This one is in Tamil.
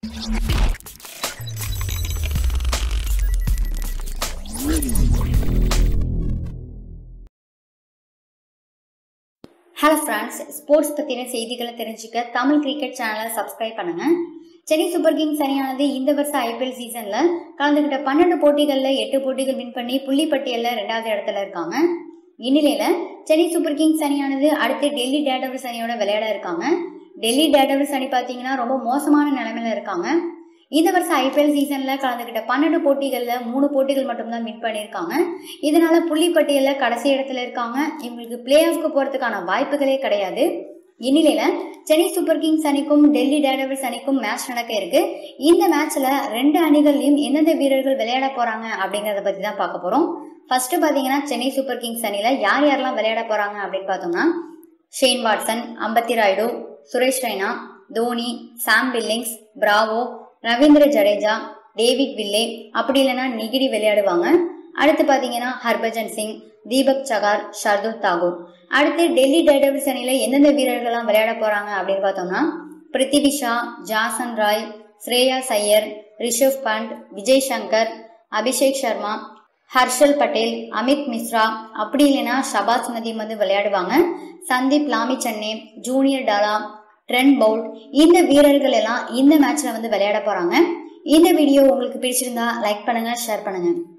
ஹலோ ஃப்ரெண்ட்ஸ் ஸ்போர்ட்ஸ் பற்றின செய்திகளை தெரிஞ்சுக்க தமிழ் கிரிக்கெட் சேனலை சப்ஸ்கிரைப் பண்ணுங்க சென்னை சூப்பர் கிங்ஸ் அணியானது இந்த வருஷம் ஐபிஎல் சீசனில் கலந்துக்கிட்ட பன்னெண்டு போட்டிகளில் எட்டு போட்டிகள் வின் பண்ணி புள்ளிப்பட்டியலில் ரெண்டாவது இடத்துல இருக்காங்க இந்நிலையில் சென்னை சூப்பர் கிங்ஸ் அணியானது அடுத்து டெல்லி டேட்டவர்ஸ் அணியோட விளையாட இருக்காங்க டெல்லி டேட்டவர்ஸ் அணி பார்த்தீங்கன்னா ரொம்ப மோசமான நிலைமையில இருக்காங்க இந்த வருஷம் ஐபிஎல் சீசனில் கலந்துக்கிட்ட பன்னெண்டு போட்டிகளில் மூணு போட்டிகள் மட்டும்தான் வின் பண்ணியிருக்காங்க இதனால புள்ளிப்பட்டியலில் கடைசி இடத்துல இருக்காங்க இவங்களுக்கு பிளே ஆஃப்க்கு போகிறதுக்கான வாய்ப்புகளே கிடையாது இந்நிலையில சென்னை சூப்பர் கிங்ஸ் அணிக்கும் டெல்லி டேரவில்ஸ் அணிக்கும் மேட்ச் நடக்க இருக்கு இந்த மேட்ச்ல ரெண்டு அணிகள்லயும் எந்தெந்த வீரர்கள் விளையாட போறாங்க அப்படிங்கறத பத்தி தான் பார்க்க போறோம் ஃபர்ஸ்ட் பாத்தீங்கன்னா சென்னை சூப்பர் கிங்ஸ் அணில யார் யாரெல்லாம் விளையாட போறாங்க அப்படின்னு பார்த்தோம்னா Shane Watson Ambati Rayudu Suresh Raina Dhoni Sam Billings Bravo Ravindra Jadeja David Willey அப்படி இல்லைன்னா நிகிடி விளையாடுவாங்க அடுத்து பாத்தீங்கன்னா ஹர்பஜன் சிங் தீபக் சகார் ஷர்துல் தாகூர் அடுத்து டெல்லி டேடபிள்ஸ் அணியில எந்தெந்த வீரர்கள்லாம் விளையாட போறாங்க அப்படின்னு பார்த்தோம்னா பிருத்திவி ஷா ஜாசன் ராய் ஸ்ரேயா சையர் ரிஷப் பண்ட் விஜய் சங்கர் அபிஷேக் சர்மா ஹர்ஷல் பட்டேல் அமித் மிஸ்ரா அப்படி இல்லைன்னா ஷபாஸ் நதீம் வந்து விளையாடுவாங்க Sandeep Lamichhane junior Dala Trent Boult இந்த வீரர்கள் எல்லாம் இந்த மேட்ச்ல வந்து விளையாட போறாங்க இந்த வீடியோ உங்களுக்கு பிடிச்சிருந்தா லைக் பண்ணுங்க ஷேர் பண்ணுங்க